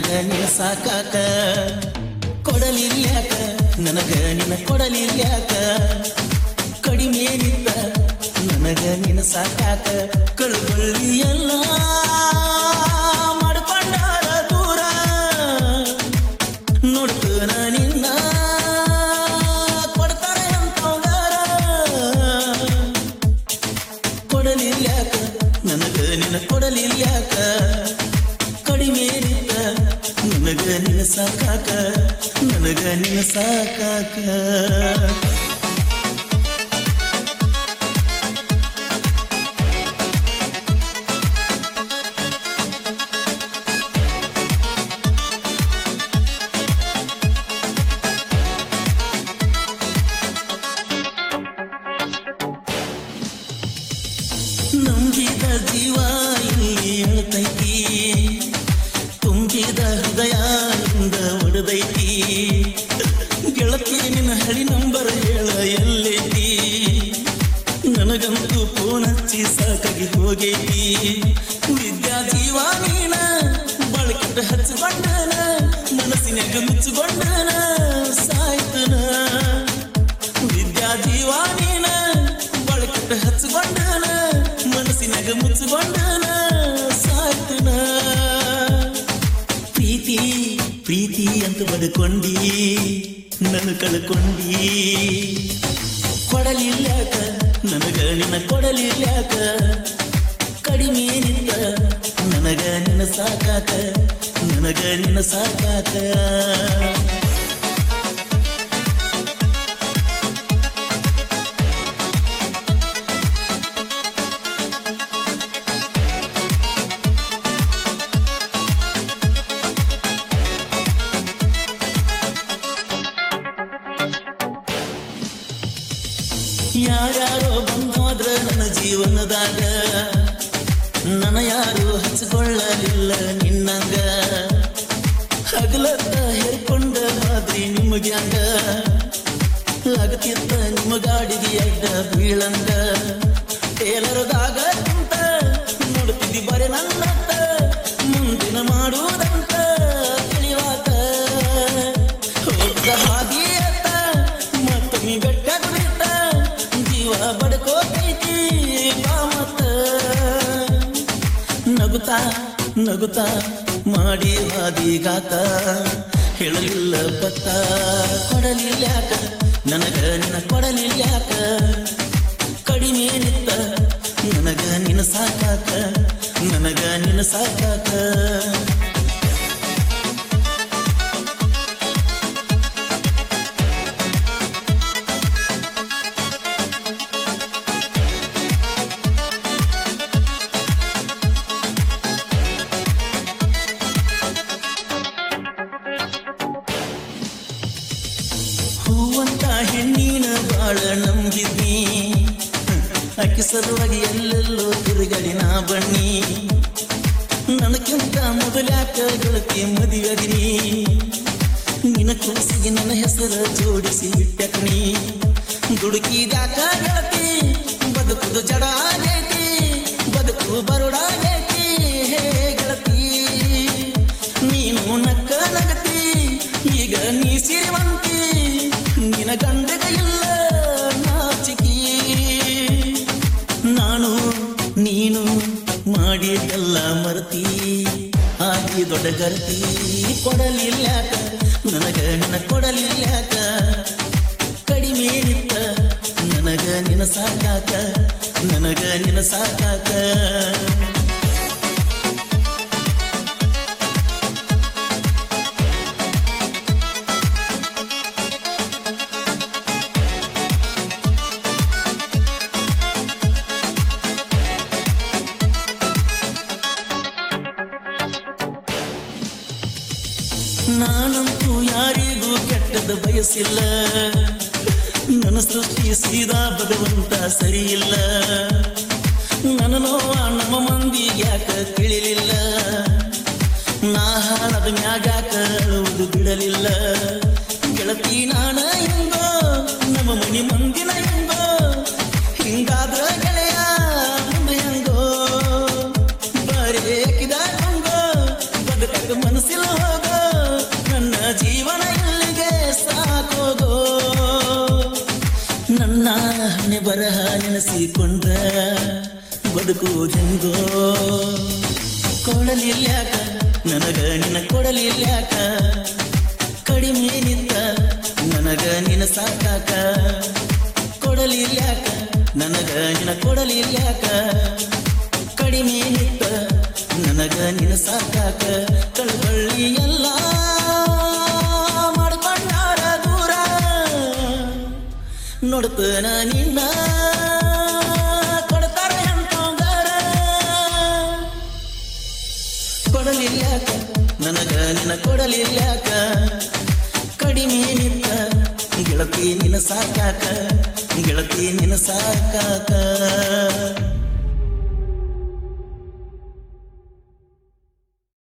ನನಗ ನಿನ ಸಾಕಾಕ ಕೊಡಲಿಲ್ಯಾಕ ನನಗ ನಿನ ಕೊಡಲಿಲ್ಯಾಕ ಕಡಿಮೆ ನಿಂತ ನನಗ ನಿನ ಸಾಕಾಕ ಕಳುಬಳ್ಳಿ ಎಲ್ಲ ಮಾಡ್ಕೊಂಡಾರ ದೂರ ನೋಡ್ತನ ನಿನ್ನ ಕೊಡ್ತಾರೆ ಅಂತವಗಾರ ಕೊಡಲಿಲ್ಯಾಕ ನನಗ ನಿನ ಕೊಡಲಿಲ್ಯಾಕ ಕಡಿಮೆ ನಿಂತ ನನಗ ನಿನ ಸಾಕಾಕ ನನಗ ನಿನ ಸಾಕಾಕ ನಂಬಿದ ಜೀವ ಇಲ್ಲಿ ಅಳ್ತೈತಿ ತುಂಬಿದ ಹೃದಯ ಇಂದ ಒಡದೈತಿ ಗೆಳತಿ ನಿನ್ನ ಹಳಿ ನಂಬರ್ ಹೇಳ ಎಲ್ಲೈತಿ ನನಗಂತೂ ಫೋನ್ ಹಚ್ಚಿ ಸಾಕಾಗಿ ಹೋಗೈತಿ ವಿದ್ಯಾ ಜೀವ ನೀನ ಬಳಕೆಟ್ಟು ಹಚ್ಚಿಕೊಂಡನ ಮನಸ್ಸಿನಾಗ ಮುಚ್ಚಿಕೊಂಡನ ಸಾಯ್ತನ ವಿದ್ಯಾ ಜೀವ ನೀನ ಬಳಕೆಟ್ಟು ಹಚ್ಚಿಕೊಂಡನ ಮನಸ್ಸಿನಾಗ ಮುಚ್ಚಿಕೊಂಡನ ಸಾಯ್ತನ ಪ್ರೀತಿ ಪ್ರೀತಿ ಅಂತ ಬದುಕೊಂಡಿ ನನ್ನ ಕಳ್ಕೊಂಡಿ ಕೊಡಲಿಲ್ಲಾಕ ನನಗ ನಿನ್ನ ಕೊಡಲಿಲ್ಲಾಕ ಕಡಿಮೆ ನಿಂತ ನನಗ ನಿನ್ನ ಸಾಕಾಕ ನನಗ ನಿನ್ನ ಸಾಕಾಕ ಯಾರ್ಯಾರೋ ಬಂದೋದ್ರ ನನ್ನ ಜೀವನದಾಗ ನನ್ನ ಯಾರು ಹಚ್ಕೊಳ್ಳಲಿಲ್ಲ ನಿನ್ನಂಗ ಹಗಲತ್ತ ಹೇರ್ಕೊಂಡ ಮಾದ್ರಿ ನಿಮಗ್ಯಾಂಗ ಆಗತಿತ್ತ ನಿಮ್ಮ ಗಾಡಿಗೆ ಅಡ್ಡ ಬೀಳಂಗ ಟೇಲರ್ದಾಗ ಕುಂತ ನೋಡ್ತಿದ್ದಿ ಬರೆ ನನ್ನತ್ತ ಮುಂದಿನ ಮಾಡುವುದಂತ ತಿಳಿವಾತ ಹೋದ ಹಾದಿಯತ್ತ ಮತ್ತೊಮ್ಮೆ ಬೆಟ್ಟ ಬಿಟ್ಟ ಜೀವ ಬಡ್ಕೋತೈತಿ ಬಾಮತ್ತ ನಗುತ್ತಾ ನಗುತ್ತಾ ಮಾಡಿ ಹಾದಿಗಾತ ಹೇಳಲಿಲ್ಲ ಬತ್ತ ಕೊಡಲಿಲ್ಯಾಕ ನನಗ ನಿನ್ನ ಕೊಡಲಿಲ್ಯಾಕ ಕಡಿಮೆ ನಿತ್ತ ನನಗ ನಿನ್ನ ಸಾಕಾಕ ನನಗ ನಿನ್ನ ಸಾಕಾಕ ಹೂವಂತ ಹೆಣ್ಣಿನ ಬಾಳ ನಂಬಿದ್ನಿ ಅಕ್ಕಿ ಸಲುವಾಗಿ ಎಲ್ಲೆಲ್ಲೋ ತಿರುಗಡಿ ನಾ ಬನ್ನಿ ನನಗಿಂತ ಮೊದಲ್ಯಾಕ ಗೆಳತಿ ಮದುವೆದಿನಿ ನಿನ್ನ ಕೂಸಿಗೆ ನನ್ನ ಹೆಸರು ಜೋಡಿಸಿ ಬಿಟ್ಟಕಣಿ ದುಡುಕಿದಾಕ ಗೆಳತಿ ಬದುಕುದು ಜಡ ಆಗೈತಿ ಬದುಕು ಬರುಡಾಗೈತಿ ಹೇ ಗೆಳತಿ ನೀನು ನಕ್ಕ ನಗತಿ ಈಗ ನೀ ಸಿರಿವಂತಿ ನಿನ ಗಂಡಗ ಇಲ್ಲ ನಾಚಿಕಿ ನಾನು ನೀನು ಮಾಡಿದ್ದೆಲ್ಲ ಮರತಿ ಆಗಿ ದೊಡ್ಡ ಗರ್ತಿ ಕೊಡಲಿಲ್ಲಾಕ ನನಗ ನಿನ ಕೊಡಲಿಲ್ಲಾಕ ಕಡಿಮೆ ನಿತ್ತ ನನಗ ನಿನ ಸಾಕಾಕ ನನಗ ನಿನ ಸಾಕಾಕ ನಾನಂತೂ ಯಾರಿಗೂ ಕೆಟ್ಟದ ಬಯಸಿಲ್ಲ ನನ್ನ ಸೃಷ್ಟಿ ಸೀದಾ ಭಗವಂತ ಸರಿಯಿಲ್ಲ ನನ್ನ ನೋವ ನಮ್ಮ ಮಂದಿ ಯಾಕ ತಿಳಿಲಿಲ್ಲ ನಾ ಹಾಳದ ಮ್ಯಾಗಾಕ ಅಳುವುದು ಬಿಡಲಿಲ್ಲ ಗೆಳತಿ ನಾನ ಹೆಂಗೋ ನಮ್ಮ ಮನಿ ಮಂದಿನ ಹೆಂಗೋ ಹಿಂಗಾದ್ರ ಗೆಳೆಯ ಮುಂದೆ ಹೆಂಗೋ ಬರೀ ಹಾಕಿದ ಹೆಂಗೋ ಬದುಕಕ್ಕೆ ಮನಸ್ಸಿಲ್ಲ ಹೋಗೋ ಬರಹ ನೆನೆಸಿಕೊಂಡ ಬದುಕುವುದೆಂಗೋ ಕೊಡಲಿಲ್ಯಾಕ ನನಗ ನಿನ ಕೊಡಲಿಲ್ಯಾಕ ಕಡಿಮೆ ನಿಂತ ನನಗ ನಿನ ಸಾಕಾಕ ಕೊಡಲಿಲ್ಯಾಕ ನನಗ ನಿನ ಕೊಡಲಿಲ್ಯಾಕ ಕಡಿಮೆ ನಿಂತ ನನಗ ನಿನ ಸಾಕಾಕ ಕಳಬಳ್ಳಿ ಎಲ್ಲ ಮಾಡ್ಕೊಂಡಾರ ದೂರ ನೋಡ್ತೇನ ನಿನ್ನ ಕೊಡ್ತಾರ ಎಂತಂಗಾರ ಕೊಡಲಿಲ್ಯಾಕ ನನಗ ನಿನ ಕೊಡಲಿಲ್ಯಾಕ ಕಡಿಮೆ ನಿಂತ ಗೆಳತಿ ನಿನ ಸಾಕಾಕ ಗೆಳತಿ ನಿನ ಸಾಕಾಕ